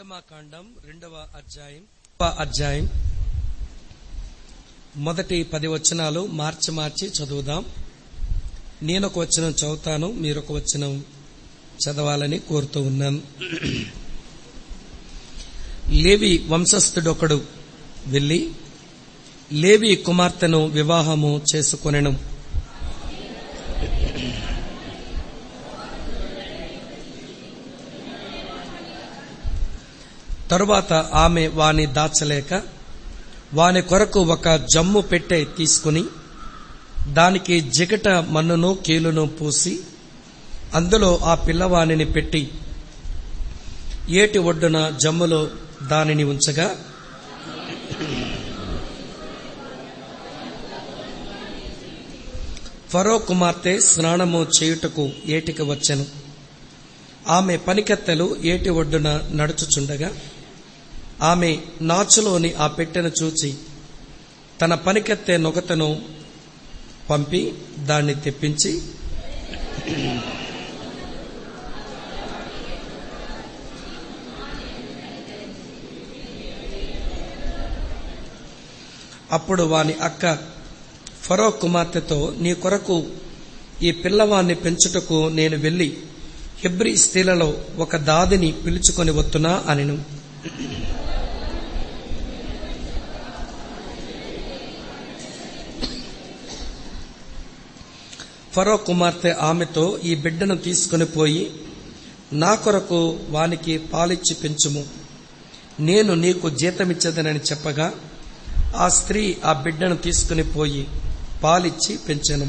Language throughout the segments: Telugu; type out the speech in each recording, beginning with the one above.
నిర్గమాకాండం రెండవ అధ్యాయం అధ్యాయం మొదటి పది వచనాలు మార్చి మార్చి చదువుదాం నేనొక వచనం చదువుతాను మీరొక వచనం చదవాలని కోరుతూ ఉన్నాను లేవి వంశస్థుడొకడు వెళ్లి లేవి కుమార్తెను వివాహము చేసుకొనెను తరువాత ఆమె వాని దాచలేక వాని కొరకు ఒక జమ్ము పెట్టె తీసుకుని దానికి జిగట మన్నును కీలును పూసి అందులో ఆ పిల్లవానిని పెట్టి ఏటి ఒడ్డున జమ్ములో దానిని ఉంచగా ఫరో కుమార్తె స్నానము చేయుటకు ఏటికి వచ్చెను ఆమె పనికెత్తెలు ఏటి ఒడ్డున నడుచుచుండగా ఆమె నాచులోని ఆ పెట్టెను చూచి తన పనికెత్తే నొగతను పంపి దాన్ని తెప్పించి అప్పుడు వాని అక్క ఫరో కుమార్తెతో నీ కొరకు ఈ పిల్లవాన్ని పెంచుటకు నేను వెళ్లి హెబ్రి స్త్రీలలో ఒక దాదిని పిలుచుకొని వత్తునా అనిను ఫరో కుమార్తె ఆమెతో ఈ బిడ్డను తీసుకుని పోయి నా కొరకు వానికి పాలిచ్చి పెంచుము నేను నీకు జీతమిచ్చదనని చెప్పగా ఆ స్త్రీ ఆ బిడ్డను తీసుకుని పోయి పాలిచ్చి పెంచెను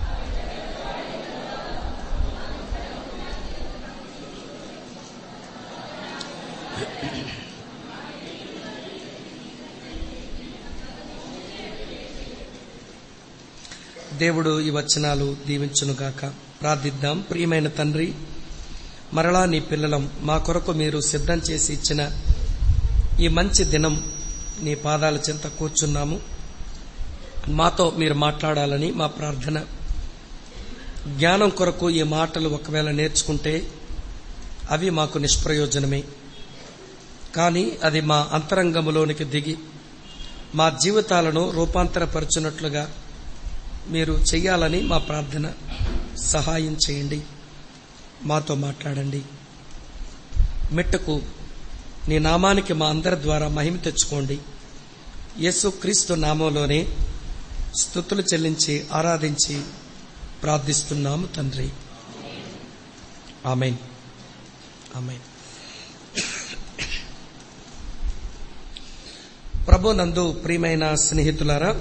దేవుడు ఈ వచనాలు దీవించునుగాక ప్రార్థిద్దాం ప్రియమైన తండ్రి మరలా నీ పిల్లలం మా కొరకు మీరు సిద్ధం చేసి ఇచ్చిన ఈ మంచి దినం నీ పాదాల చెంత కూర్చున్నాము మాతో మీరు మాట్లాడాలని మా ప్రార్థన జ్ఞానం కొరకు ఈ మాటలు ఒకవేళ నేర్చుకుంటే అవి మాకు నిష్ప్రయోజనమే కానీ అది మా అంతరంగములోనికి దిగి మా జీవితాలను రూపాంతరపరచున్నట్లుగా మీరు చెయ్యాలని మా ప్రార్థన సహాయం చేయండి మాతో మాట్లాడండి మెట్టుకు నీ నామానికి మా అందరి ద్వారా మహిమ తెచ్చుకోండి యేసు క్రీస్తు నామంలోనే స్థుతులు చెల్లించి ఆరాధించి ప్రార్థిస్తున్నాము తండ్రి ఆమెన్ ఆమెన్ ప్రభు నందు ప్రియమైన స్నేహితులారా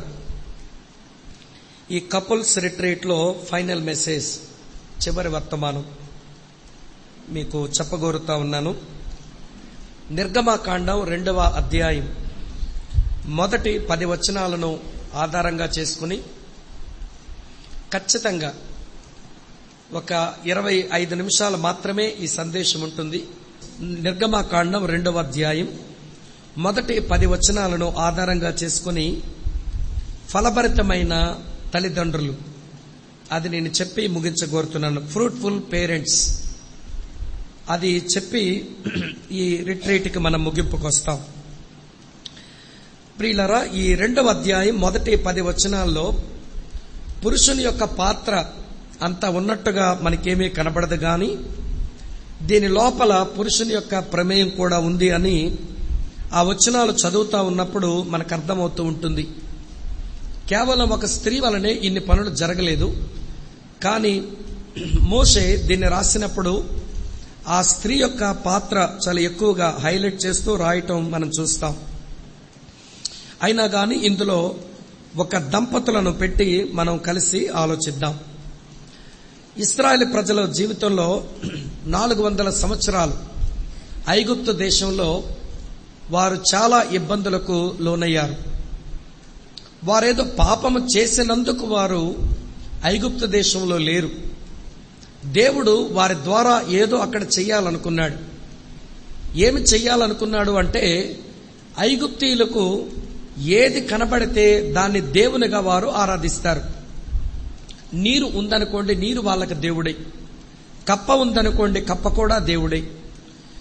ఈ కపుల్స్ రిట్రీట్లో ఫైనల్ మెసేజ్ చివరి వర్తమానం మీకు చెప్పగోరుతా ఉన్నాను నిర్గమాకాండం రెండవ అధ్యాయం మొదటి పది వచనాలను ఆధారంగా చేసుకుని ఖచ్చితంగా ఒక ఇరవై ఐదు నిమిషాలు మాత్రమే ఈ సందేశం ఉంటుంది నిర్గమాకాండం రెండవ అధ్యాయం మొదటి పది వచనాలను ఆధారంగా చేసుకుని ఫలభరితమైన తల్లిదండ్రులు అది నేను చెప్పి ముగించగోరుతున్నాను ఫ్రూట్ఫుల్ పేరెంట్స్ అది చెప్పి ఈ రిట్రీట్కి మనం ముగింపుకు వస్తాం ప్రియులరా ఈ రెండవ అధ్యాయం మొదటి పది వచనాల్లో పురుషుని యొక్క పాత్ర అంత ఉన్నట్టుగా మనకేమీ కనబడదు గాని దీని లోపల పురుషుని యొక్క ప్రమేయం కూడా ఉంది అని ఆ వచనాలు చదువుతా ఉన్నప్పుడు మనకు అర్థమవుతూ ఉంటుంది కేవలం ఒక స్త్రీ వలనే ఇన్ని పనులు జరగలేదు కానీ మోషే దీన్ని రాసినప్పుడు ఆ స్త్రీ యొక్క పాత్ర చాలా ఎక్కువగా హైలైట్ చేస్తూ రాయటం మనం చూస్తాం అయినా గాని ఇందులో ఒక దంపతులను పెట్టి మనం కలిసి ఆలోచిద్దాం ఇస్రాయల్ ప్రజల జీవితంలో నాలుగు వందల సంవత్సరాలు ఐగుప్తు దేశంలో వారు చాలా ఇబ్బందులకు లోనయ్యారు వారేదో పాపము చేసినందుకు వారు ఐగుప్తు దేశంలో లేరు దేవుడు వారి ద్వారా ఏదో అక్కడ చెయ్యాలనుకున్నాడు ఏమి చెయ్యాలనుకున్నాడు అంటే ఐగుప్తీయులకు ఏది కనబడితే దాన్ని దేవునిగా వారు ఆరాధిస్తారు నీరు ఉందనుకోండి నీరు వాళ్ళకి దేవుడే కప్ప ఉందనుకోండి కప్ప కూడా దేవుడే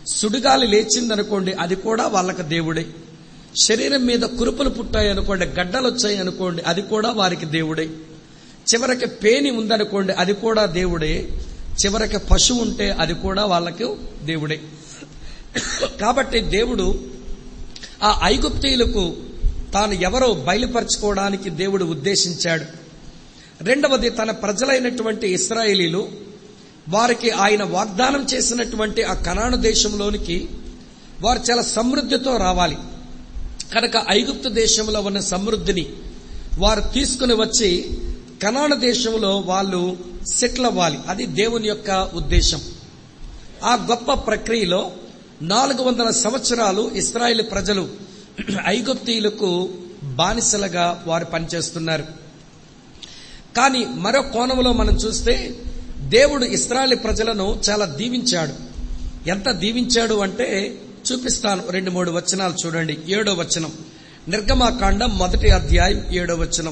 సుడిగాలి లేచిందనుకోండి అది కూడా వాళ్ళకి దేవుడే శరీరం మీద కురుపులు పుట్టాయి అనుకోండి గడ్డలు వచ్చాయి అనుకోండి అది కూడా వారికి దేవుడే చివరికి పేని ఉందనుకోండి అది కూడా దేవుడే చివరికి పశువు ఉంటే అది కూడా వాళ్ళకి దేవుడే కాబట్టి దేవుడు ఆ ఐగుప్తీయులకు తాను ఎవరో బయలుపరచుకోవడానికి దేవుడు ఉద్దేశించాడు రెండవది తన ప్రజలైనటువంటి ఇస్రాయేలీలు వారికి ఆయన వాగ్దానం చేసినటువంటి ఆ కనాను దేశంలోనికి వారు చాలా సమృద్ధితో రావాలి కనుక ఐగుప్తు దేశంలో ఉన్న సమృద్ధిని వారు తీసుకుని వచ్చి కనాను దేశంలో వాళ్ళు సెటిల్ అవ్వాలి అది దేవుని యొక్క ఉద్దేశం ఆ గొప్ప ప్రక్రియలో నాలుగు వందల సంవత్సరాలు ఇస్రాయేల్ ప్రజలు ఐగుప్తీయులకు బానిసలుగా వారు పనిచేస్తున్నారు కానీ మరో కోణంలో మనం చూస్తే దేవుడు ఇస్రాయేల్ ప్రజలను చాలా దీవించాడు ఎంత దీవించాడు అంటే చూపిస్తాను రెండు మూడు వచనాలు చూడండి ఏడో వచనం నిర్గమాకాండం మొదటి అధ్యాయం ఏడో వచనం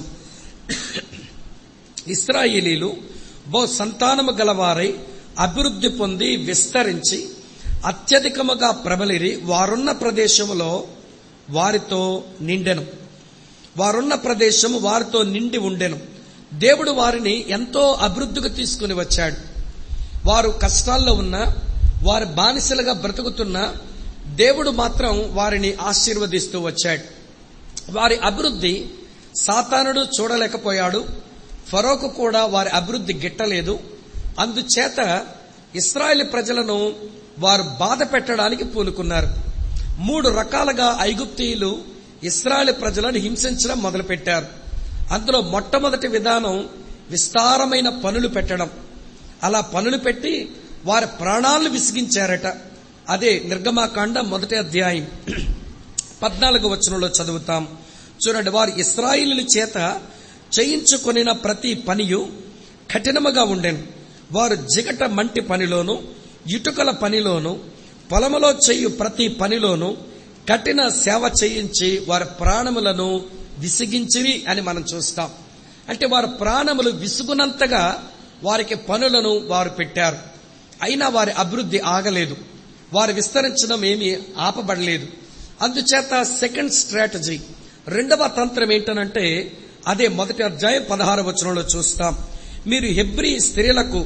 ఇస్రాయేలీలు బహు సంతానము గలవారై అభివృద్ధి పొంది విస్తరించి అత్యధికముగా ప్రబలిరి వారున్న ప్రదేశములో వారితో నిండెను వారున్న ప్రదేశము వారితో నిండి ఉండెను దేవుడు వారిని ఎంతో అభివృద్ధికి తీసుకుని వచ్చాడు వారు కష్టాల్లో ఉన్న వారు బానిసలుగా బ్రతుకుతున్న దేవుడు మాత్రం వారిని ఆశీర్వదిస్తూ వచ్చాడు వారి అభివృద్ధి సాతానుడు చూడలేకపోయాడు ఫరోకు కూడా వారి అభివృద్ధి గిట్టలేదు అందుచేత ఇస్రాయేల్ ప్రజలను వారు బాధ పెట్టడానికి పూనుకున్నారు మూడు రకాలుగా ఐగుప్తీయులు ఇస్రాయేల్ ప్రజలను హింసించడం మొదలుపెట్టారు అందులో మొట్టమొదటి విధానం విస్తారమైన పనులు పెట్టడం అలా పనులు పెట్టి వారి ప్రాణాలను విసిగించారట అదే నిర్గమాకాండ మొదటి అధ్యాయం పద్నాలుగు వచనంలో చదువుతాం చూడండి వారు ఇస్రాయిలు చేత చేయించుకొనిన ప్రతి పనియు కఠినముగా ఉండెను వారు జిగట మంటి పనిలోను ఇటుకల పనిలోను పొలములో చేయు ప్రతి పనిలోను కఠిన సేవ చేయించి వారి ప్రాణములను విసిగించివి అని మనం చూస్తాం అంటే వారి ప్రాణములు విసుగునంతగా వారికి పనులను వారు పెట్టారు అయినా వారి అభివృద్ధి ఆగలేదు వారు విస్తరించడం ఏమీ ఆపబడలేదు అందుచేత సెకండ్ స్ట్రాటజీ రెండవ తంత్రం ఏంటనంటే అదే మొదటి అధ్యాయం పదహారు వచనంలో చూస్తాం మీరు హెబ్రి స్త్రీలకు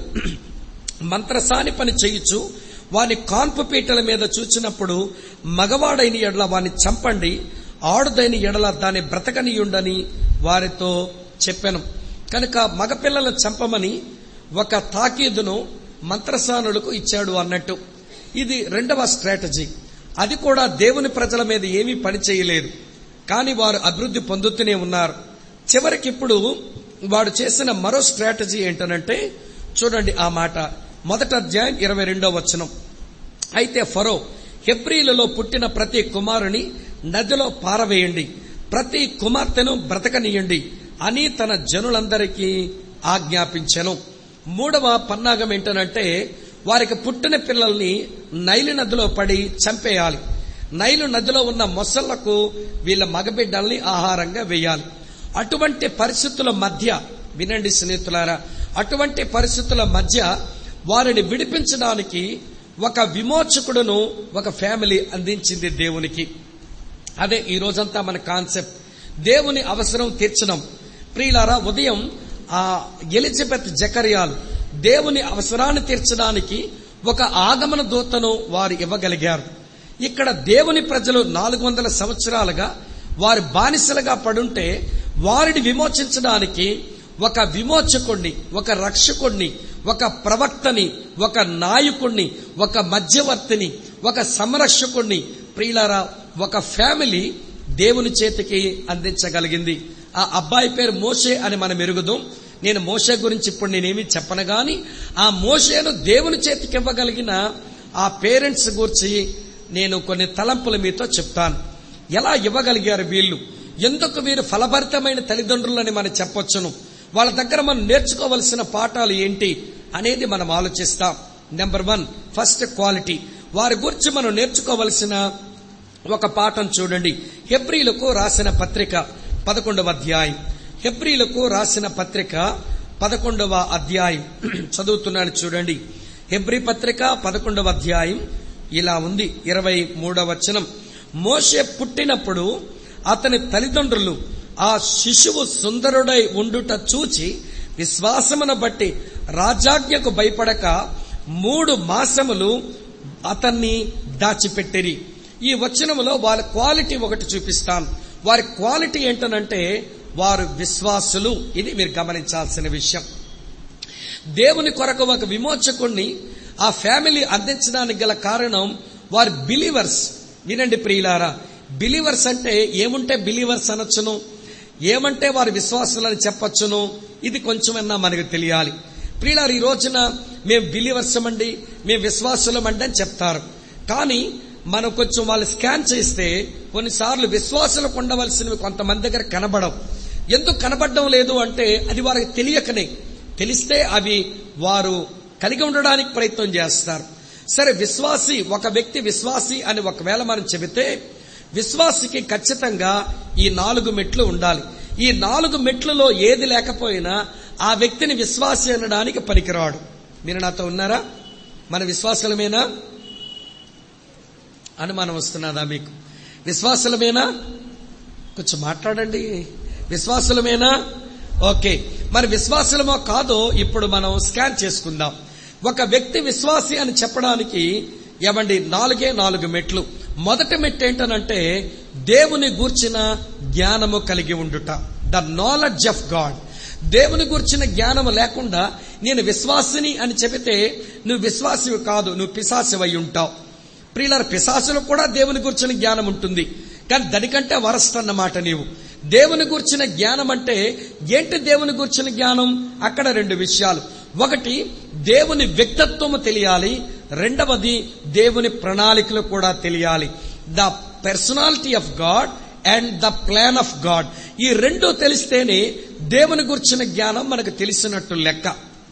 మంత్రసాని పని చేయొచ్చు వాని కాన్పు పీటల మీద చూచినప్పుడు మగవాడైన ఎడల వాని చంపండి ఆడుదైన ఎడల దాన్ని బ్రతకనీయుండని వారితో చెప్పాను కనుక మగపిల్లలను చంపమని ఒక తాకీదును మంత్రసానులకు ఇచ్చాడు అన్నట్టు ఇది రెండవ స్ట్రాటజీ అది కూడా దేవుని ప్రజల మీద ఏమీ పని చేయలేదు కానీ వారు అభివృద్ధి పొందుతూనే ఉన్నారు చివరికి ఇప్పుడు వాడు చేసిన మరో స్ట్రాటజీ ఏంటనంటే చూడండి ఆ మాట మొదట అధ్యాయం ఇరవై రెండో వచనం అయితే ఫరో హెబ్రీలలో పుట్టిన ప్రతి కుమారుని నదిలో పారవేయండి ప్రతి కుమార్తెను బ్రతకనీయండి అని తన జనులందరికీ ఆజ్ఞాపించెను మూడవ పన్నాగం ఏంటనంటే వారికి పుట్టిన పిల్లల్ని నైలు నదిలో పడి చంపేయాలి నైలు నదిలో ఉన్న మొసళ్లకు వీళ్ళ మగబిడ్డల్ని ఆహారంగా వేయాలి అటువంటి పరిస్థితుల మధ్య వినండి స్నేహితులారా అటువంటి పరిస్థితుల మధ్య వారిని విడిపించడానికి ఒక విమోచకుడును ఒక ఫ్యామిలీ అందించింది దేవునికి అదే ఈ రోజంతా మన కాన్సెప్ట్ దేవుని అవసరం తీర్చడం ప్రియులారా ఉదయం ఆ ఎలిజబెత్ జకరియాలు దేవుని అవసరాన్ని తీర్చడానికి ఒక ఆగమన దూతను వారు ఇవ్వగలిగారు ఇక్కడ దేవుని ప్రజలు నాలుగు వందల సంవత్సరాలుగా వారి బానిసలుగా పడుంటే వారిని విమోచించడానికి ఒక విమోచకుణ్ణి ఒక రక్షకుణ్ణి ఒక ప్రవక్తని ఒక నాయకుణ్ణి ఒక మధ్యవర్తిని ఒక సంరక్షకుణ్ణి ప్రియులారా ఒక ఫ్యామిలీ దేవుని చేతికి అందించగలిగింది ఆ అబ్బాయి పేరు మోషే అని మనం ఎరుగుదాం నేను మోషే గురించి ఇప్పుడు నేనేమి చెప్పను గాని ఆ మోషేను దేవుని చేతికి ఇవ్వగలిగిన ఆ పేరెంట్స్ గురించి నేను కొన్ని తలంపులు మీతో చెప్తాను ఎలా ఇవ్వగలిగారు వీళ్ళు ఎందుకు వీరు ఫలభరితమైన తల్లిదండ్రులని మనం చెప్పొచ్చును వాళ్ళ దగ్గర మనం నేర్చుకోవలసిన పాఠాలు ఏంటి అనేది మనం ఆలోచిస్తాం నెంబర్ వన్ ఫస్ట్ క్వాలిటీ వారి గురించి మనం నేర్చుకోవలసిన ఒక పాఠం చూడండి హెబ్రిలకు రాసిన పత్రిక పదకొండవ అధ్యాయం హెబ్రిలకు రాసిన పత్రిక పదకొండవ అధ్యాయం చదువుతున్నాను చూడండి హెబ్రి పత్రిక పదకొండవ అధ్యాయం ఇలా ఉంది ఇరవై మూడవ వచనం మోషే పుట్టినప్పుడు అతని తల్లిదండ్రులు ఆ శిశువు సుందరుడై ఉండుట చూచి విశ్వాసమును బట్టి రాజాజ్ఞకు భయపడక మూడు మాసములు అతన్ని దాచిపెట్టిరి ఈ వచనములో వాళ్ళ క్వాలిటీ ఒకటి చూపిస్తాను వారి క్వాలిటీ ఏంటనంటే వారు విశ్వాసులు ఇది మీరు గమనించాల్సిన విషయం దేవుని కొరకు ఒక విమోచకుణ్ణి ఆ ఫ్యామిలీ అందించడానికి గల కారణం వారు బిలీవర్స్ వినండి ప్రియులారా బిలీవర్స్ అంటే ఏముంటే బిలీవర్స్ అనొచ్చును ఏమంటే వారి విశ్వాసులని చెప్పొచ్చును ఇది కొంచెమన్నా మనకు తెలియాలి ప్రియులారు ఈ రోజున మేము బిలీవర్స్ అండి మేము విశ్వాసులం అండి అని చెప్తారు కానీ మనం కొంచెం వాళ్ళు స్కాన్ చేస్తే కొన్నిసార్లు విశ్వాసులకు ఉండవలసినవి కొంతమంది దగ్గర కనబడవు ఎందుకు కనబడడం లేదు అంటే అది వారికి తెలియకనే తెలిస్తే అవి వారు కలిగి ఉండడానికి ప్రయత్నం చేస్తారు సరే విశ్వాసి ఒక వ్యక్తి విశ్వాసి అని ఒకవేళ మనం చెబితే విశ్వాసికి ఖచ్చితంగా ఈ నాలుగు మెట్లు ఉండాలి ఈ నాలుగు మెట్లలో ఏది లేకపోయినా ఆ వ్యక్తిని విశ్వాసి అనడానికి పనికిరాడు మీరు నాతో ఉన్నారా మన విశ్వాసలమేనా అనుమానం వస్తున్నదా మీకు విశ్వాసలమేనా కొంచెం మాట్లాడండి విశ్వాసులమేనా ఓకే మరి విశ్వాసులమో కాదో ఇప్పుడు మనం స్కాన్ చేసుకుందాం ఒక వ్యక్తి విశ్వాసి అని చెప్పడానికి ఏమండి నాలుగే నాలుగు మెట్లు మొదటి మెట్టు ఏంటనంటే దేవుని గూర్చిన జ్ఞానము కలిగి ఉండుట ద నాలెడ్జ్ ఆఫ్ గాడ్ దేవుని గూర్చిన జ్ఞానము లేకుండా నేను విశ్వాసిని అని చెబితే నువ్వు విశ్వాసివి కాదు నువ్వు పిశాసివై ఉంటావు ప్రియుల పిశాసులకు కూడా దేవుని గురించిన జ్ఞానం ఉంటుంది కానీ దానికంటే వరస్ట్ అన్నమాట నీవు దేవుని గురించిన జ్ఞానం అంటే ఏంటి దేవుని గురించిన జ్ఞానం అక్కడ రెండు విషయాలు ఒకటి దేవుని వ్యక్తిత్వము తెలియాలి రెండవది దేవుని ప్రణాళికలు కూడా తెలియాలి the personality of God and the plan of God ఈ రెండు తెలిస్తేనే దేవుని గురించిన జ్ఞానం మనకు తెలిసినట్టు లెక్క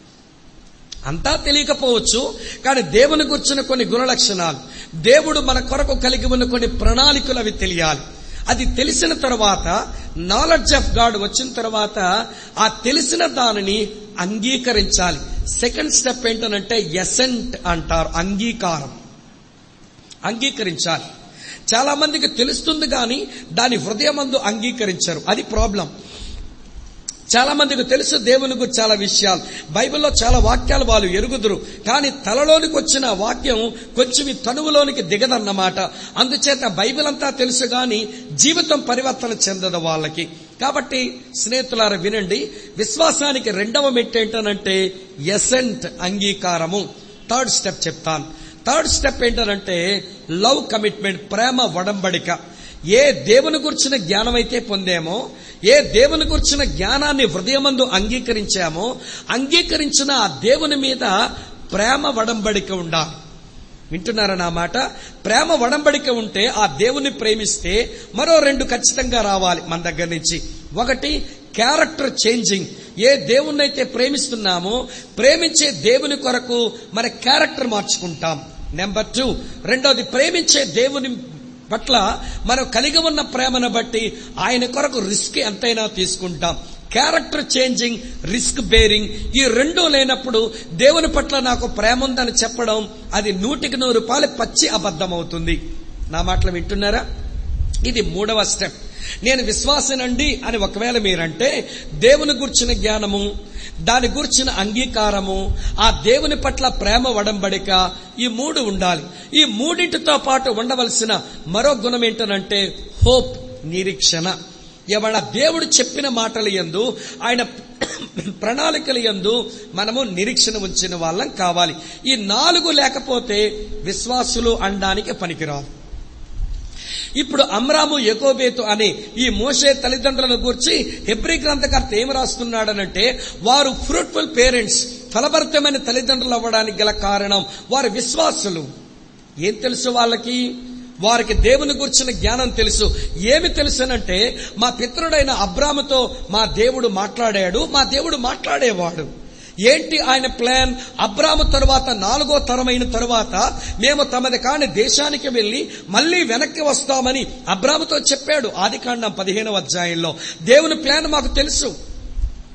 అంతా తెలియకపోవచ్చు కానీ దేవుని గుర్చిన కొన్ని గుణలక్షణాలు దేవుడు మన కొరకు కలిగి ఉన్న కొన్ని ప్రణాళికలు అవి తెలియాలి అది తెలిసిన తర్వాత నాలెడ్జ్ ఆఫ్ గాడ్ వచ్చిన తర్వాత ఆ తెలిసిన దానిని అంగీకరించాలి సెకండ్ స్టెప్ ఏంటనంటే ఎసెంట్ అంటారు అంగీకారం అంగీకరించాలి చాలా మందికి తెలుస్తుంది కానీ దాని హృదయమందు అంగీకరించరు అది ప్రాబ్లం చాలా మందికి తెలుసు దేవుని గురించి చాలా విషయాలు బైబిల్లో చాలా వాక్యాలు వాళ్ళు ఎరుగుదురు కానీ తలలోనికి వచ్చిన వాక్యం కొంచెం ఈ తనువులోనికి దిగదన్నమాట అందుచేత బైబిల్ అంతా తెలుసు గాని జీవితం పరివర్తన చెందదు వాళ్ళకి కాబట్టి స్నేహితులారా వినండి విశ్వాసానికి రెండవ మెట్టేంటనంటే ఎసెంట్ అంగీకారము థర్డ్ స్టెప్ చెప్తాను థర్డ్ స్టెప్ ఏంటనంటే లవ్ కమిట్మెంట్ ప్రేమ వడంబడిక ఏ దేవుని గురించిన జ్ఞానం అయితే పొందామో ఏ దేవుని గురించిన జ్ఞానాన్ని హృదయమందు అంగీకరించామో అంగీకరించిన ఆ దేవుని మీద ప్రేమ వడంబడిక ఉండాలి వింటున్నారా నా మాట ప్రేమ వడంబడిక ఉంటే ఆ దేవుని ప్రేమిస్తే మరో రెండు ఖచ్చితంగా రావాలి మన దగ్గర నుంచి ఒకటి క్యారెక్టర్ చేంజింగ్ ఏ దేవుణ్ణైతే ప్రేమిస్తున్నామో ప్రేమించే దేవుని కొరకు మన క్యారెక్టర్ మార్చుకుంటాం నెంబర్ టూ రెండోది ప్రేమించే దేవుని పట్ల మనం కలిగి ఉన్న ప్రేమను బట్టి ఆయన కొరకు రిస్క్ ఎంతైనా తీసుకుంటాం క్యారెక్టర్ చేంజింగ్ రిస్క్ బేరింగ్ ఈ రెండూ లేనప్పుడు దేవుని పట్ల నాకు ప్రేమ ఉందని చెప్పడం అది నూటికి నూరు రూపాయలు పచ్చి అబద్ధం అవుతుంది నా మాటలు వింటున్నారా ఇది మూడవ స్టెప్ నేను విశ్వాసనండి అని ఒకవేళ మీరంటే దేవుని గుర్చిన జ్ఞానము దాని గుర్చిన అంగీకారము ఆ దేవుని పట్ల ప్రేమ వడంబడిక ఈ మూడు ఉండాలి ఈ మూడింటితో పాటు ఉండవలసిన మరో గుణం ఏంటనంటే హోప్ నిరీక్షణ ఏమన్నా దేవుడు చెప్పిన మాటలు ఎందు ఆయన ప్రణాళికలు ఎందు మనము నిరీక్షణ ఉంచిన వాళ్ళం కావాలి ఈ నాలుగు లేకపోతే విశ్వాసులు అనడానికి పనికిరాదు ఇప్పుడు అమ్రాము యకోబేతు అనే ఈ మోసే తల్లిదండ్రులను గురించి హెబ్రి గ్రంథకర్త ఏం రాస్తున్నాడనంటే వారు ఫ్రూట్ఫుల్ పేరెంట్స్ ఫలభరితమైన తల్లిదండ్రులు అవ్వడానికి గల కారణం వారి విశ్వాసులు ఏం తెలుసు వాళ్ళకి వారికి దేవుని గురించిన జ్ఞానం తెలుసు ఏమి తెలుసునంటే మా పితరుడైన అబ్రాముతో మా దేవుడు మాట్లాడాడు మా దేవుడు మాట్లాడేవాడు ఏంటి ఆయన ప్లాన్ అబ్రాము తరువాత నాలుగో తరమైన తరువాత మేము తమది కాని దేశానికి వెళ్లి మళ్లీ వెనక్కి వస్తామని అబ్రాముతో చెప్పాడు ఆదికాండం పదిహేనవ అధ్యాయంలో దేవుని ప్లాన్ మాకు తెలుసు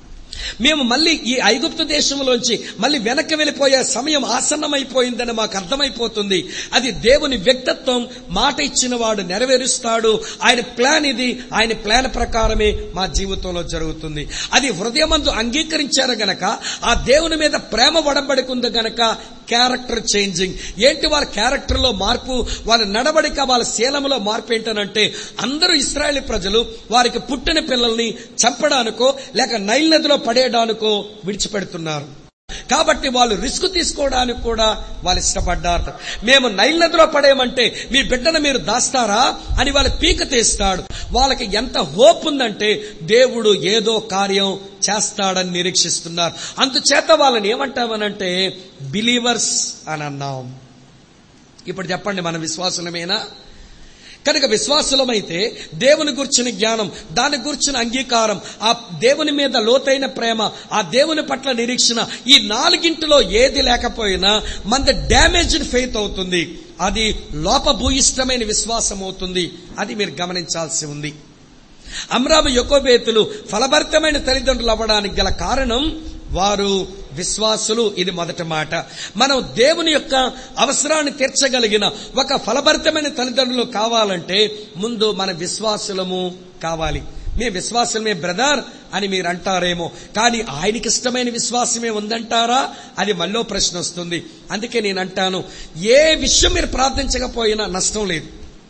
మేము మళ్ళీ ఈ ఐగుప్తు దేశంలోంచి మళ్ళీ వెనక్కి వెళ్ళిపోయే సమయం ఆసన్నమైపోయిందని మాకు అర్థమైపోతుంది అది దేవుని వ్యక్తిత్వం మాట ఇచ్చిన వాడు నెరవేరుస్తాడు ఆయన ప్లాన్ ఇది ఆయన ప్లాన్ ప్రకారమే మా జీవితంలో జరుగుతుంది అది హృదయమందు అంగీకరించారు గనక ఆ దేవుని మీద ప్రేమ వడబడుకుంది గనక క్యారెక్టర్ చేంజింగ్ ఏంటి వాళ్ళ క్యారెక్టర్ లో మార్పు వాళ్ళ నడవడిక వాళ్ళ శీలంలో మార్పు ఏంటనంటే అందరూ ఇస్రాయేలీ ప్రజలు వారికి పుట్టిన పిల్లల్ని చంపడానికో లేక నైల్ నదిలో పడేయడానికో విడిచిపెడుతున్నారు కాబట్టి వాళ్ళు రిస్క్ తీసుకోవడానికి కూడా వాళ్ళు ఇష్టపడ్డారు మేము నైల్ నదిలో పడేయమంటే మీ బిడ్డను మీరు దాస్తారా అని వాళ్ళ పీక తీస్తాడు వాళ్ళకి ఎంత హోప్ ఉందంటే దేవుడు ఏదో కార్యం చేస్తాడని నిరీక్షిస్తున్నారు అందుచేత వాళ్ళని ఏమంటామనంటే బిలీవర్స్ అని అన్నాం ఇప్పుడు చెప్పండి మన విశ్వాసులమేనా కనుక విశ్వాసులమైతే దేవుని గుర్చిన జ్ఞానం దాని గుర్చిన అంగీకారం ఆ దేవుని మీద లోతైన ప్రేమ ఆ దేవుని పట్ల నిరీక్షణ ఈ నాలుగింటిలో ఏది లేకపోయినా మన డ్యామేజ్డ్ ఫెయిత్ అవుతుంది అది లోపభూయిష్టమైన విశ్వాసం అవుతుంది అది మీరు గమనించాల్సి ఉంది అమ్రాబు యొకోబేతులు ఫలభరితమైన తల్లిదండ్రులు అవ్వడానికి గల కారణం వారు విశ్వాసులు ఇది మొదటి మాట మనం దేవుని యొక్క అవసరాన్ని తీర్చగలిగిన ఒక ఫలభరితమైన తల్లిదండ్రులు కావాలంటే ముందు మన విశ్వాసులము కావాలి మీ విశ్వాసమే బ్రదర్ అని మీరు అంటారేమో కానీ ఆయనకి ఇష్టమైన విశ్వాసమే ఉందంటారా అది మళ్ళీ ప్రశ్న వస్తుంది అందుకే నేను అంటాను ఏ విషయం మీరు ప్రార్థించకపోయినా నష్టం లేదు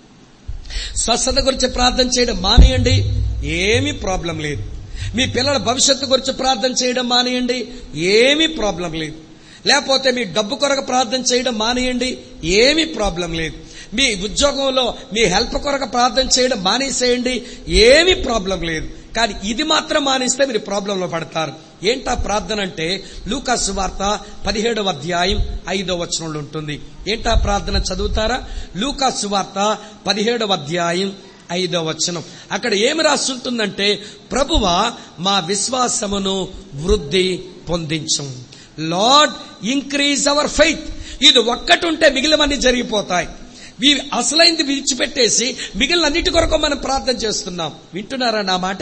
స్వస్థత గురించి ప్రార్థన చేయడం మానేయండి ఏమీ ప్రాబ్లం లేదు మీ పిల్లల భవిష్యత్తు గురించి ప్రార్థన చేయడం మానేయండి ఏమీ ప్రాబ్లం లేదు లేకపోతే మీ డబ్బు కొరకు ప్రార్థన చేయడం మానేయండి ఏమీ ప్రాబ్లం లేదు మీ ఉద్యోగంలో మీ హెల్ప్ కొరకు ప్రార్థన చేయడం మానేసేయండి ఏమీ ప్రాబ్లం లేదు కానీ ఇది మాత్రం మానేస్తే మీరు ప్రాబ్లంలో పడతారు ఏంటా ప్రార్థన అంటే లూకాసు వార్త పదిహేడవ అధ్యాయం ఐదవ వచనంలో ఉంటుంది ఏంటా ప్రార్థన చదువుతారా లూకాసు వార్త పదిహేడవ అధ్యాయం ఐదవ వచనం అక్కడ ఏమి రాస్తుంటుందంటే ప్రభువ మా విశ్వాసమును వృద్ధి పొందించం లార్డ్ ఇంక్రీజ్ అవర్ ఫెయిత్ ఇది ఒక్కటి ఉంటే మిగిలినవన్నీ జరిగిపోతాయి ఈ అసలైంది విడిచిపెట్టేసి మిగిలిన అన్నిటి కొరకు మనం ప్రార్థన చేస్తున్నాం వింటున్నారా నా మాట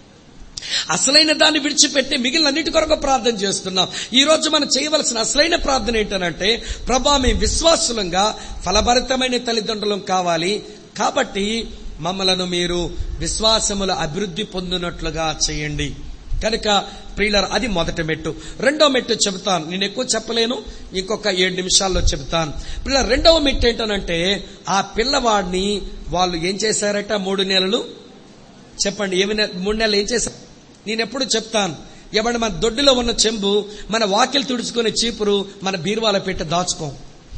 అసలైన దాన్ని విడిచిపెట్టి మిగిలిన అన్నిటి కొరకు ప్రార్థన చేస్తున్నాం ఈ రోజు మనం చేయవలసిన అసలైన ప్రార్థన ఏంటనంటే ప్రభా మేము విశ్వాసులంగా ఫలభరితమైన తల్లిదండ్రులం కావాలి కాబట్టి మమ్మలను మీరు విశ్వాసముల అభివృద్ధి పొందినట్లుగా చేయండి కనుక ప్రియులర్ అది మొదటి మెట్టు రెండో మెట్టు చెబుతాను నేను ఎక్కువ చెప్పలేను ఇంకొక ఏడు నిమిషాల్లో చెబుతాను పిల్లల రెండవ మెట్టు ఏంటనంటే ఆ పిల్లవాడిని వాళ్ళు ఏం చేశారట మూడు నెలలు చెప్పండి ఏమి మూడు నెలలు ఏం చేశారు నేను ఎప్పుడు చెప్తాను ఎవరి మన దొడ్డిలో ఉన్న చెంబు మన వాకిలు తుడుచుకునే చీపురు మన బీరువాలో పెట్టి దాచుకోం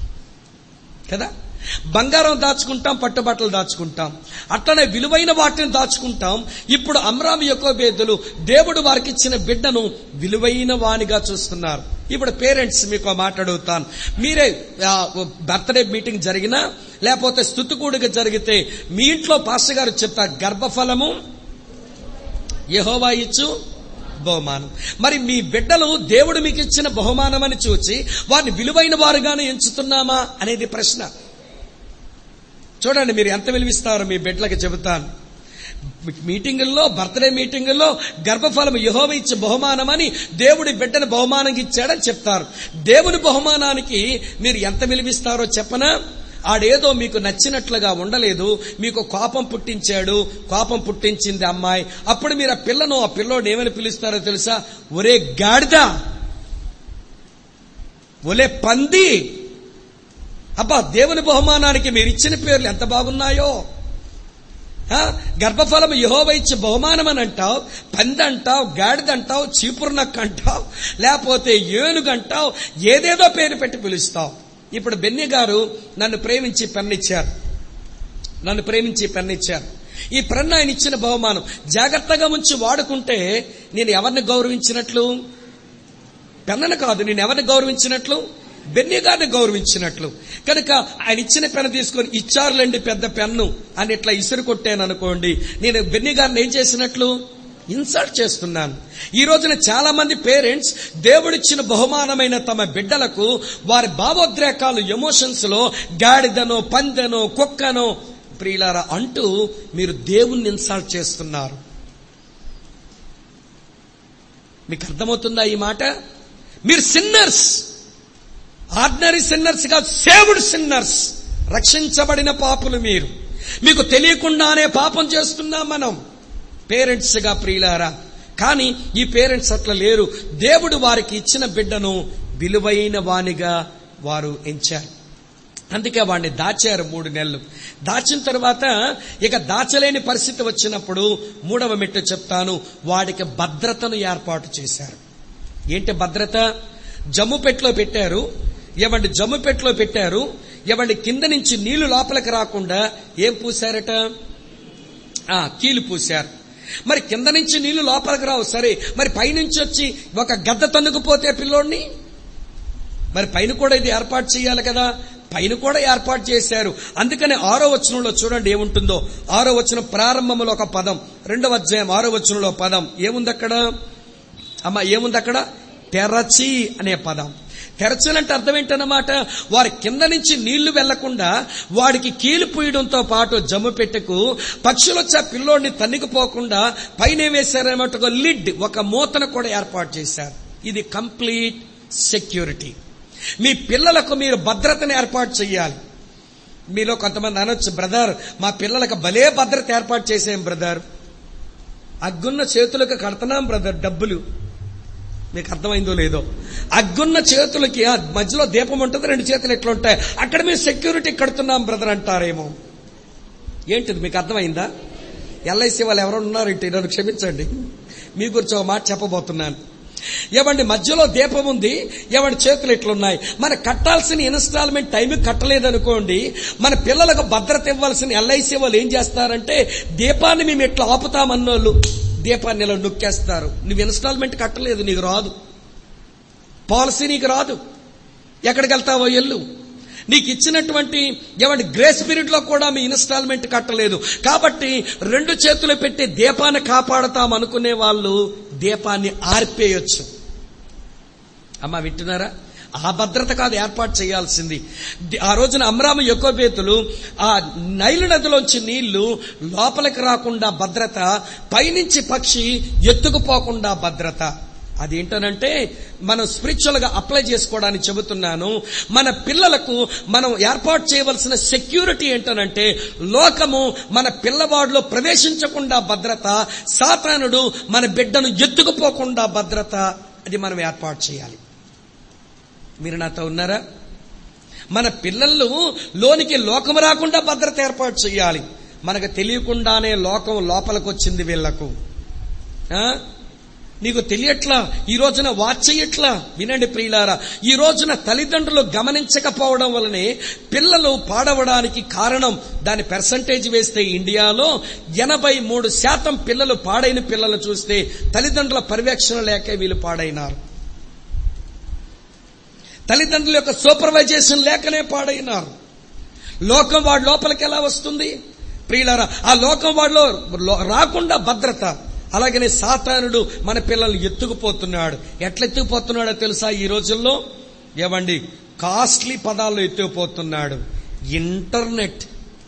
కదా బంగారం దాచుకుంటాం పట్టుబట్టలు దాచుకుంటాం అట్లనే విలువైన వాటిని దాచుకుంటాం ఇప్పుడు అమ్రామి యొక్క బేదలు దేవుడు వారికి ఇచ్చిన బిడ్డను విలువైన వానిగా చూస్తున్నారు ఇప్పుడు పేరెంట్స్ మీకు మాట్లాడుతాను మీరే బర్త్డే మీటింగ్ జరిగినా లేకపోతే స్థుతికూడిగా జరిగితే మీ ఇంట్లో పాస్టర్ గారు చెప్తారు గర్భఫలము యహోవా ఇచ్చు బహుమానం మరి మీ బిడ్డలు దేవుడు మీకు ఇచ్చిన బహుమానం అని చూచి వారిని విలువైన వారుగానే ఎంచుతున్నామా అనేది ప్రశ్న చూడండి మీరు ఎంత విలువిస్తారో మీ బిడ్డలకి చెబుతాను మీటింగుల్లో బర్త్డే మీటింగుల్లో గర్భఫలం యహోవ ఇచ్చే బహుమానం అని దేవుడి బిడ్డను బహుమానంగా ఇచ్చాడని చెప్తారు దేవుని బహుమానానికి మీరు ఎంత విలువిస్తారో చెప్పనా ఆడేదో మీకు నచ్చినట్లుగా ఉండలేదు మీకు కోపం పుట్టించాడు కోపం పుట్టించింది అమ్మాయి అప్పుడు మీరు ఆ పిల్లను ఆ పిల్లోడు ఏమని పిలుస్తారో తెలుసా ఒరే గాడిద ఒలే పంది అబ్బా దేవుని బహుమానానికి మీరు ఇచ్చిన పేర్లు ఎంత బాగున్నాయో గర్భఫలం యహోవ ఇచ్చే బహుమానం అని అంటావు పంది అంటావు గాడిదంటావు చీపురునక్ అంటావు లేకపోతే ఏనుగంటావు ఏదేదో పేరు పెట్టి పిలుస్తావు ఇప్పుడు బెన్ని గారు నన్ను ప్రేమించి పెన్నిచ్చారు నన్ను ప్రేమించి పెన్నిచ్చారు ఈ పెన్ను ఆయన ఇచ్చిన బహుమానం జాగ్రత్తగా ఉంచి వాడుకుంటే నేను ఎవరిని గౌరవించినట్లు పెన్నను కాదు నేను ఎవరిని గౌరవించినట్లు బెన్నీ గారిని గౌరవించినట్లు కనుక ఆయన ఇచ్చిన పెన్ను తీసుకొని ఇచ్చారులేండి పెద్ద పెన్ను అని ఇట్లా ఇసురు కొట్టాను అనుకోండి నేను బెన్నీ గారిని ఏం చేసినట్లు ఇన్సల్ట్ చేస్తున్నాను ఈ రోజున చాలా మంది పేరెంట్స్ దేవుడిచ్చిన బహుమానమైన తమ బిడ్డలకు వారి భావోద్రేకాలు ఎమోషన్స్ లో గాడిదనో పందెనో కుక్కనో ప్రియులారా అంటూ మీరు దేవుణ్ణి ఇన్సల్ట్ చేస్తున్నారు మీకు అర్థమవుతుందా ఈ మాట మీరు సిన్నర్స్ ఆర్డినరీ సిన్నర్స్ గా సేవుడ్ సిన్నర్స్ రక్షించబడిన పాపులు మీరు మీకు తెలియకుండానే పాపం చేస్తున్నాం మనం పేరెంట్స్ గా ప్రియులారా కానీ ఈ పేరెంట్స్ అట్లా లేరు దేవుడు వారికి ఇచ్చిన బిడ్డను విలువైన వానిగా వారు ఎంచారు అందుకే వాడిని దాచారు మూడు నెలలు దాచిన తర్వాత ఇక దాచలేని పరిస్థితి వచ్చినప్పుడు మూడవ మెట్టు చెప్తాను వాడికి భద్రతను ఏర్పాటు చేశారు ఏంటి భద్రత జమ్ము పెట్లో పెట్టారు ఎవండి జమ్ము పెట్లో పెట్టారు ఎవండి కింద నుంచి నీళ్లు లోపలికి రాకుండా ఏం పూశారట ఆ కీలు పూశారు మరి కింద నుంచి నీళ్లు లోపలికి రావు సరే మరి పైనుంచి వచ్చి ఒక గద్ద తన్నుకుపోతే పిల్లోడిని మరి పైన కూడా ఇది ఏర్పాటు చేయాలి కదా పైన కూడా ఏర్పాటు చేశారు అందుకని ఆరో వచనంలో చూడండి ఏముంటుందో ఆరో వచనం ప్రారంభంలో ఒక పదం రెండవ అధ్యాయం ఆరో వచనంలో పదం ఏముంది అక్కడ అమ్మ ఏముంది అక్కడ తెరచి అనే పదం తెరచనంటే అర్థం ఏంటన్నమాట వారి కింద నుంచి నీళ్లు వెళ్లకుండా వాడికి కీలు పూయడంతో పాటు జమ్ము పెట్టకు పక్షులు వచ్చి ఆ పిల్లోడిని తన్నికిపోకుండా పైన వేశారన్నమాట ఒక లిడ్ ఒక మూతను కూడా ఏర్పాటు చేశారు ఇది కంప్లీట్ సెక్యూరిటీ మీ పిల్లలకు మీరు భద్రతను ఏర్పాటు చేయాలి మీలో కొంతమంది అనొచ్చు బ్రదర్ మా పిల్లలకు భలే భద్రత ఏర్పాటు చేసేం బ్రదర్ అగ్గున్న చేతులకు కడుతున్నాం బ్రదర్ డబ్బులు మీకు అర్థమైందో లేదో అగ్గున్న చేతులకి ఆ మధ్యలో దీపం ఉంటుంది రెండు చేతులు ఎట్లా ఉంటాయి అక్కడ మేము సెక్యూరిటీ కడుతున్నాం బ్రదర్ అంటారేమో ఏంటిది మీకు అర్థమైందా ఎల్ఐసి వాళ్ళు ఎవరు ఉన్నారు ఇంటి నన్ను క్షమించండి మీ గురించి ఒక మాట చెప్పబోతున్నాను ఏమండి మధ్యలో దీపం ఉంది ఏమండి చేతులు ఎట్లున్నాయి మన కట్టాల్సిన ఇన్స్టాల్మెంట్ టైం కట్టలేదనుకోండి మన పిల్లలకు భద్రత ఇవ్వాల్సిన ఎల్ఐసి వాళ్ళు ఏం చేస్తారంటే దీపాన్ని మేము ఎట్లా ఆపుతామన్నోళ్ళు దీపాన్ని ఇలా నొక్కేస్తారు నువ్వు ఇన్స్టాల్మెంట్ కట్టలేదు నీకు రాదు పాలసీ నీకు రాదు ఎక్కడికి వెళ్తావో ఎల్లు నీకు ఇచ్చినటువంటి ఏమంటే గ్రేస్ పీరియడ్ లో కూడా మీ ఇన్స్టాల్మెంట్ కట్టలేదు కాబట్టి రెండు చేతులు పెట్టి దీపాన్ని కాపాడతాం అనుకునే వాళ్ళు దీపాన్ని ఆర్పేయొచ్చు అమ్మ వింటున్నారా ఆ భద్రత కాదు ఏర్పాటు చేయాల్సింది ఆ రోజున అమ్రామ యొక్కోబేతులు ఆ నైలు నదిలోంచి నీళ్లు లోపలికి రాకుండా భద్రత పైనుంచి పక్షి ఎత్తుకుపోకుండా భద్రత అదేంటనంటే మనం స్పిరిచువల్ గా అప్లై చేసుకోవడానికి చెబుతున్నాను మన పిల్లలకు మనం ఏర్పాటు చేయవలసిన సెక్యూరిటీ ఏంటనంటే లోకము మన పిల్లవాడిలో ప్రవేశించకుండా భద్రత సాతానుడు మన బిడ్డను ఎత్తుకుపోకుండా భద్రత అది మనం ఏర్పాటు చేయాలి మీరు నాతో ఉన్నారా మన పిల్లలు లోనికి లోకం రాకుండా భద్రత ఏర్పాటు చేయాలి మనకు తెలియకుండానే లోకం లోపలికి వచ్చింది వీళ్లకు నీకు తెలియట్లా ఈ రోజున వాచ్ చెయ్యట్లా వినండి ప్రియులారా ఈ రోజున తల్లిదండ్రులు గమనించకపోవడం వల్లనే పిల్లలు పాడవడానికి కారణం దాని పర్సంటేజ్ వేస్తే ఇండియాలో ఎనభై మూడు శాతం పిల్లలు పాడైన పిల్లలు చూస్తే తల్లిదండ్రుల పర్యవేక్షణ లేక వీళ్ళు పాడైనారు తల్లిదండ్రుల యొక్క సూపర్వైజేషన్ లేకనే పాడైనారు లోకం వాడి లోపలికి ఎలా వస్తుంది ప్రియులారా ఆ లోకం వాడిలో రాకుండా భద్రత అలాగనే సాతానుడు మన పిల్లల్ని ఎత్తుకుపోతున్నాడు ఎట్లా ఎత్తుకుపోతున్నాడో తెలుసా ఈ రోజుల్లో ఏమండి కాస్ట్లీ పదాల్లో ఎత్తుకుపోతున్నాడు ఇంటర్నెట్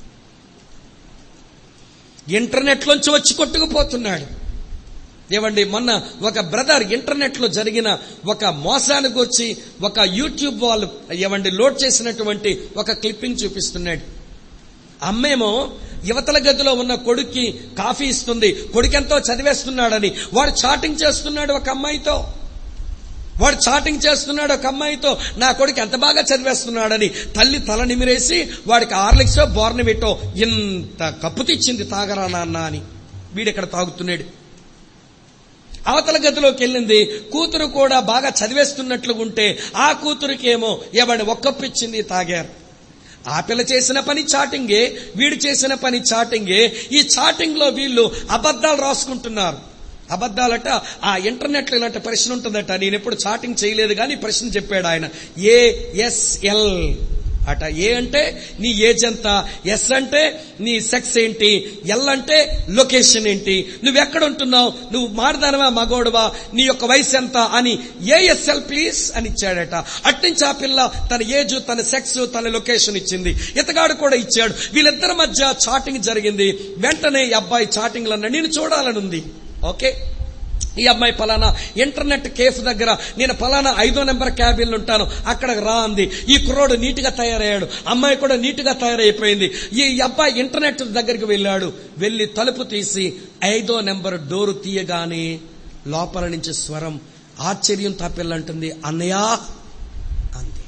ఇంటర్నెట్ లోంచి వచ్చి కొట్టుకుపోతున్నాడు ఏమండి మొన్న ఒక బ్రదర్ ఇంటర్నెట్ లో జరిగిన ఒక మోసానికి వచ్చి ఒక యూట్యూబ్ వాళ్ళు ఏమండి లోడ్ చేసినటువంటి ఒక క్లిప్పింగ్ చూపిస్తున్నాడు అమ్మేమో యువతల గదిలో ఉన్న కొడుక్కి కాఫీ ఇస్తుంది కొడుకెంతో చదివేస్తున్నాడని వాడు చాటింగ్ చేస్తున్నాడు ఒక అమ్మాయితో వాడు చాటింగ్ చేస్తున్నాడు ఒక అమ్మాయితో నా కొడుకు ఎంత బాగా చదివేస్తున్నాడని తల్లి తల నిమిరేసి వాడికి ఆర్లిక్సో బోర్నవిటో ఇంత కప్పు తెచ్చింది తాగరా నాన్న అని వీడిక్కడ తాగుతున్నాడు అవతల గదిలోకి వెళ్ళింది కూతురు కూడా బాగా చదివేస్తున్నట్లు ఉంటే ఆ కూతురికేమో ఎవడి ఒక్కప్పిచ్చింది తాగారు ఆ పిల్ల చేసిన పని చాటింగే వీడు చేసిన పని చాటింగే ఈ చాటింగ్ లో వీళ్ళు అబద్దాలు రాసుకుంటున్నారు అబద్దాలట ఆ ఇంటర్నెట్ లో ఇలాంటి ప్రశ్న ఉంటుందట నేను ఎప్పుడు చాటింగ్ చేయలేదు కానీ ప్రశ్న చెప్పాడు ఆయన ఏఎస్ఎల్ అట ఏ అంటే నీ ఏజ్ ఎంత ఎస్ అంటే నీ సెక్స్ ఏంటి ఎల్ అంటే లొకేషన్ ఏంటి నువ్వు ఎక్కడ ఉంటున్నావు నువ్వు మారదానవా మగోడువా నీ యొక్క వయసు ఎంత అని ఏఎస్ఎల్ ప్లీజ్ అని ఇచ్చాడట అట్నుంచి ఆ పిల్ల తన ఏజ్ తన సెక్స్ తన లొకేషన్ ఇచ్చింది ఇతగాడు కూడా ఇచ్చాడు వీళ్ళిద్దరి మధ్య చాటింగ్ జరిగింది వెంటనే ఈ అబ్బాయి చాటింగ్ అన్న నేను చూడాలనుంది ఓకే ఈ అమ్మాయి పలానా ఇంటర్నెట్ కేఫ్ దగ్గర నేను పలానా ఐదో నెంబర్ క్యాబిన్లు ఉంటాను అక్కడ రా అంది ఈ కుర్రోడు నీట్గా తయారయ్యాడు అమ్మాయి కూడా నీట్గా తయారైపోయింది ఈ అబ్బాయి ఇంటర్నెట్ దగ్గరికి వెళ్ళాడు వెళ్లి తలుపు తీసి ఐదో నెంబర్ డోరు తీయగానే లోపల నుంచి స్వరం ఆశ్చర్యంతో ఆ పిల్ల అంటుంది అన్నయ్యా అంది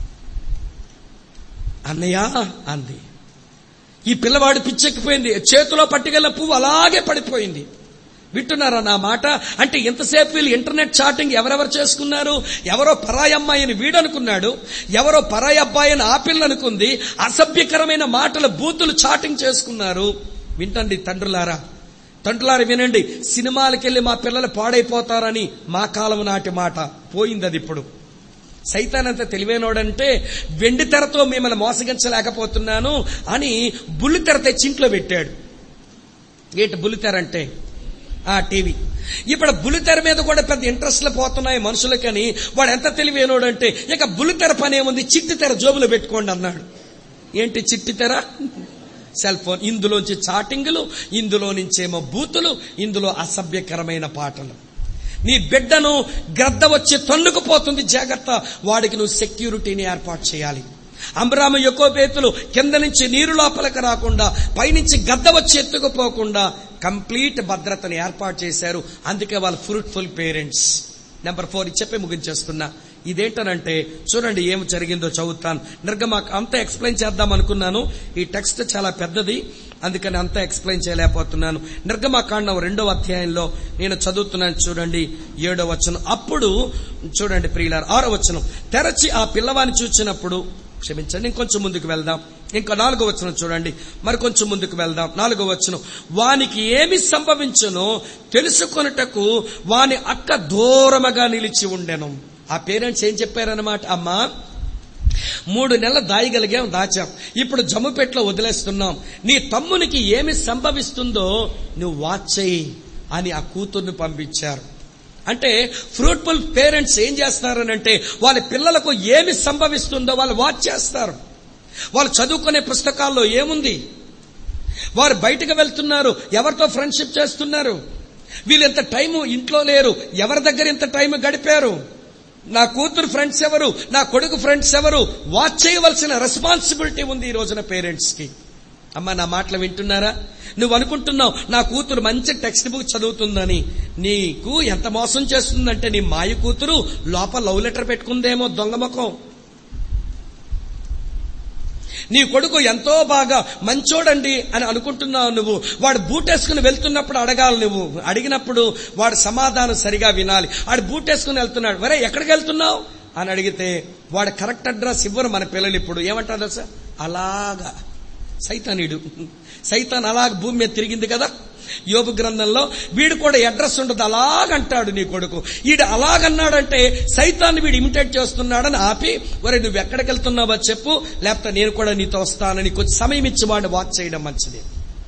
అన్నయ్య అంది ఈ పిల్లవాడు పిచ్చెక్కిపోయింది చేతిలో పట్టుకెళ్ళిన పువ్వు అలాగే పడిపోయింది వింటున్నారా నా మాట అంటే ఎంతసేపు వీళ్ళు ఇంటర్నెట్ చాటింగ్ ఎవరెవరు చేసుకున్నారు ఎవరో పరాయి అమ్మాయిని వీడనుకున్నాడు ఎవరో పరాయి అబ్బాయిని ఆ పిల్ల అనుకుంది అసభ్యకరమైన మాటల బూతులు చాటింగ్ చేసుకున్నారు వింటండి తండ్రులారా తండ్రులారా వినండి సినిమాలకు వెళ్ళి మా పిల్లలు పాడైపోతారని మా కాలం నాటి మాట పోయింది అది ఇప్పుడు సైతానంత తెలివైనోడంటే వెండి తెరతో మిమ్మల్ని మోసగించలేకపోతున్నాను అని బుల్లి తెర తెచ్చి ఇంట్లో పెట్టాడు ఏంటి బుల్లితెర అంటే ఆ టీవీ ఇప్పుడు బుల్లితెర మీద కూడా పెద్ద ఇంట్రెస్ట్లు పోతున్నాయి మనుషులకని వాడు ఎంత తెలివైనోడంటే ఇక బుల్లితెర పని ఏముంది చిట్టి తెర జోబులో పెట్టుకోండి అన్నాడు ఏంటి చిట్టి తెర సెల్ ఫోన్ ఇందులోంచి చాటింగులు ఇందులో నుంచేమో బూతులు ఇందులో అసభ్యకరమైన పాటలు నీ బిడ్డను గ్రద్ద వచ్చి తన్నుకుపోతుంది జాగ్రత్త వాడికి నువ్వు సెక్యూరిటీని ఏర్పాటు చేయాలి అమరామ యొకోబేతులు కింద నుంచి నీరు లోపలికి రాకుండా పైనుంచి గద్ద వచ్చి ఎత్తుకుపోకుండా కంప్లీట్ భద్రతను ఏర్పాటు చేశారు అందుకే వాళ్ళు ఫ్రూట్ఫుల్ పేరెంట్స్ నెంబర్ ఫోర్ చెప్పి ముగించేస్తున్నా ఇదేంటనంటే చూడండి ఏం జరిగిందో చదువుతాను నిర్గమా అంతా ఎక్స్ప్లెయిన్ చేద్దాం అనుకున్నాను ఈ టెక్స్ట్ చాలా పెద్దది అందుకని అంతా ఎక్స్ప్లెయిన్ చేయలేకపోతున్నాను నిర్గమాకాండం రెండవ అధ్యాయంలో నేను చదువుతున్నాను చూడండి ఏడో వచనం అప్పుడు చూడండి ప్రియులారు ఆరో వచనం తెరచి ఆ పిల్లవాని చూచినప్పుడు క్షమించండి ఇంకొంచెం ముందుకు వెళ్దాం ఇంకా నాలుగో వచనం చూడండి మరి కొంచెం ముందుకు వెళ్దాం నాలుగో వచనం వానికి ఏమి సంభవించునో తెలుసుకొనుటకు వాని అక్క దూరముగా నిలిచి ఉండెను ఆ పేరెంట్స్ ఏం చెప్పారనమాట అమ్మా మూడు నెలలు దాయగలిగాం దాచాం ఇప్పుడు జమ్ముపెట్లో వదిలేస్తున్నాం నీ తమ్మునికి ఏమి సంభవిస్తుందో నువ్వు వాచ్ చేయి అని ఆ కూతుర్ని పంపించారు అంటే ఫ్రూట్ఫుల్ పేరెంట్స్ ఏం చేస్తారనంటే వాళ్ళ పిల్లలకు ఏమి సంభవిస్తుందో వాళ్ళు వాచ్ చేస్తారు వాళ్ళు చదువుకునే పుస్తకాల్లో ఏముంది వారు బయటకు వెళ్తున్నారు ఎవరితో ఫ్రెండ్షిప్ చేస్తున్నారు వీళ్ళు ఇంత టైం ఇంట్లో లేరు ఎవరి దగ్గర ఇంత టైం గడిపారు నా కూతురు ఫ్రెండ్స్ ఎవరు నా కొడుకు ఫ్రెండ్స్ ఎవరు వాచ్ చేయవలసిన రెస్పాన్సిబిలిటీ ఉంది ఈ రోజున పేరెంట్స్ కి అమ్మ నా మాటలు వింటున్నారా నువ్వు అనుకుంటున్నావు నా కూతురు మంచి టెక్స్ట్ బుక్ చదువుతుందని నీకు ఎంత మోసం చేస్తుందంటే నీ మాయ కూతురు లోపల లవ్ లెటర్ పెట్టుకుందేమో దొంగ ముఖం నీ కొడుకు ఎంతో బాగా మంచోడండి అని అనుకుంటున్నావు నువ్వు వాడు బూటేసుకుని వెళ్తున్నప్పుడు అడగాలి నువ్వు అడిగినప్పుడు వాడు సమాధానం సరిగా వినాలి వాడు బూటేసుకుని వెళ్తున్నాడు వరే ఎక్కడికి వెళ్తున్నావు అని అడిగితే వాడు కరెక్ట్ అడ్రస్ ఇవ్వరు మన పిల్లలు ఇప్పుడు ఏమంటారు తెలుసా అలాగా సైతానీడు సైతాన్ అలాగ భూమి మీద తిరిగింది కదా యోగు గ్రంథంలో వీడు కూడా అడ్రస్ ఉండదు అలాగంటాడు నీ కొడుకు వీడు అలాగన్నాడంటే సైతాన్ని వీడు ఇమిటేట్ చేస్తున్నాడని ఆపి వరే నువ్వు ఎక్కడికి వెళ్తున్నావో చెప్పు లేకపోతే నేను కూడా నీతో వస్తానని కొంచెం సమయం ఇచ్చి వాడిని వాచ్ చేయడం మంచిది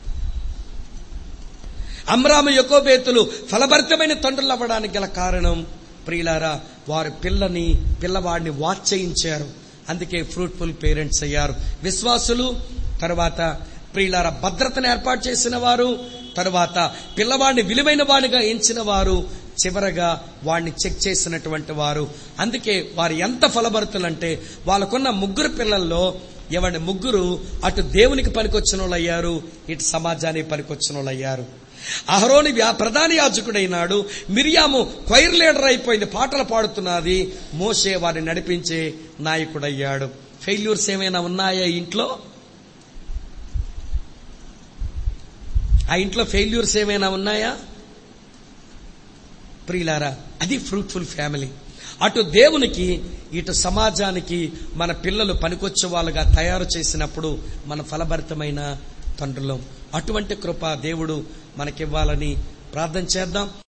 అమ్రామ యొకోబేతులు ఫలభరితమైన తండ్రులు అవ్వడానికి గల కారణం ప్రియులారా వారి పిల్లని పిల్లవాడిని వాచ్ చేయించారు అందుకే ఫ్రూట్ఫుల్ పేరెంట్స్ అయ్యారు విశ్వాసులు తర్వాత ప్రియులార భద్రతను ఏర్పాటు చేసిన వారు తరువాత పిల్లవాడిని విలువైన వాడిగా ఎంచిన వారు చివరగా వాడిని చెక్ చేసినటువంటి వారు అందుకే వారు ఎంత ఫలభరితులంటే వాళ్ళకున్న ముగ్గురు పిల్లల్లో ఎవరి ముగ్గురు అటు దేవునికి పనికొచ్చిన వాళ్ళు అయ్యారు ఇటు సమాజానికి పనికొచ్చిన వాళ్ళు అయ్యారు అహరోని వ్యా ప్రధాన యాజకుడైనాడు మిరియాము క్వైర్ లీడర్ అయిపోయింది పాటలు పాడుతున్నది మోసే వారిని నడిపించే నాయకుడయ్యాడు ఫెయిల్యూర్స్ ఏమైనా ఉన్నాయా ఇంట్లో ఆ ఇంట్లో ఫెయిల్యూర్స్ ఏమైనా ఉన్నాయా ప్రియులారా అది ఫ్రూట్ఫుల్ ఫ్యామిలీ అటు దేవునికి ఇటు సమాజానికి మన పిల్లలు పనికొచ్చే వాళ్ళుగా తయారు చేసినప్పుడు మన ఫలభరితమైన తండ్రులం అటువంటి కృప దేవుడు మనకివ్వాలని ప్రార్థన చేద్దాం